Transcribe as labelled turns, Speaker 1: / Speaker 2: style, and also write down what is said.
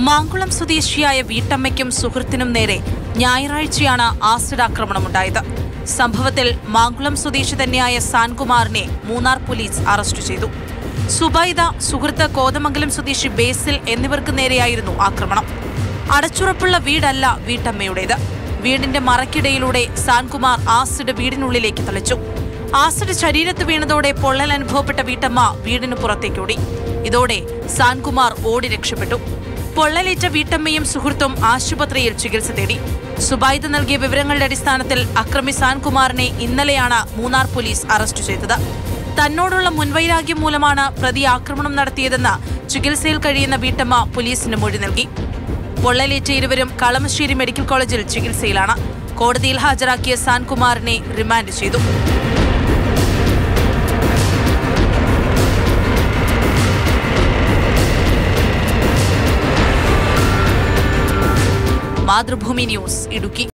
Speaker 1: മാങ്കുളം സ്വദേശിയായ വീട്ടമ്മയ്ക്കും സുഹൃത്തിനും നേരെ ഞായറാഴ്ചയാണ് ആസിഡ് ആക്രമണമുണ്ടായത് സംഭവത്തിൽ മാങ്കുളം സ്വദേശി തന്നെയായ സാൻകുമാറിനെ മൂന്നാർ പോലീസ് അറസ്റ്റ് ചെയ്തു സുബൈദ സുഹൃത്ത് കോതമംഗലം സ്വദേശി ബേസിൽ എന്നിവർക്ക് നേരെയായിരുന്നു ആക്രമണം അടച്ചുറപ്പുള്ള വീടല്ല വീട്ടമ്മയുടേത് വീടിന്റെ മറക്കിടയിലൂടെ സാൻകുമാർ ആസിഡ് വീടിനുള്ളിലേക്ക് തളിച്ചു ആസിഡ് ശരീരത്ത് വീണതോടെ പൊള്ളൽ അനുഭവപ്പെട്ട വീട്ടമ്മ വീടിന് പുറത്തേക്കോടി ഇതോടെ സാൻകുമാർ ഓടി രക്ഷപ്പെട്ടു പൊള്ളലേറ്റ വീട്ടമ്മയും സുഹൃത്തും ആശുപത്രിയിൽ ചികിത്സ തേടി സുബൈദ് നൽകിയ വിവരങ്ങളുടെ അടിസ്ഥാനത്തിൽ അക്രമി സാൻകുമാറിനെ ഇന്നലെയാണ് മൂന്നാർ പോലീസ് അറസ്റ്റ് ചെയ്തത് തന്നോടുള്ള മുൻവൈരാഗ്യം മൂലമാണ് പ്രതി ആക്രമണം നടത്തിയതെന്ന് ചികിത്സയിൽ കഴിയുന്ന വീട്ടമ്മ പോലീസിന് മൊഴി നൽകി പൊള്ളലേറ്റ ഇരുവരും കളമശ്ശേരി മെഡിക്കൽ കോളേജിൽ ചികിത്സയിലാണ് കോടതിയിൽ ഹാജരാക്കിയ സാൻകുമാറിനെ റിമാൻഡ് ചെയ്തു മാതൃഭൂമി ന്യൂസ് ഇടുക്കി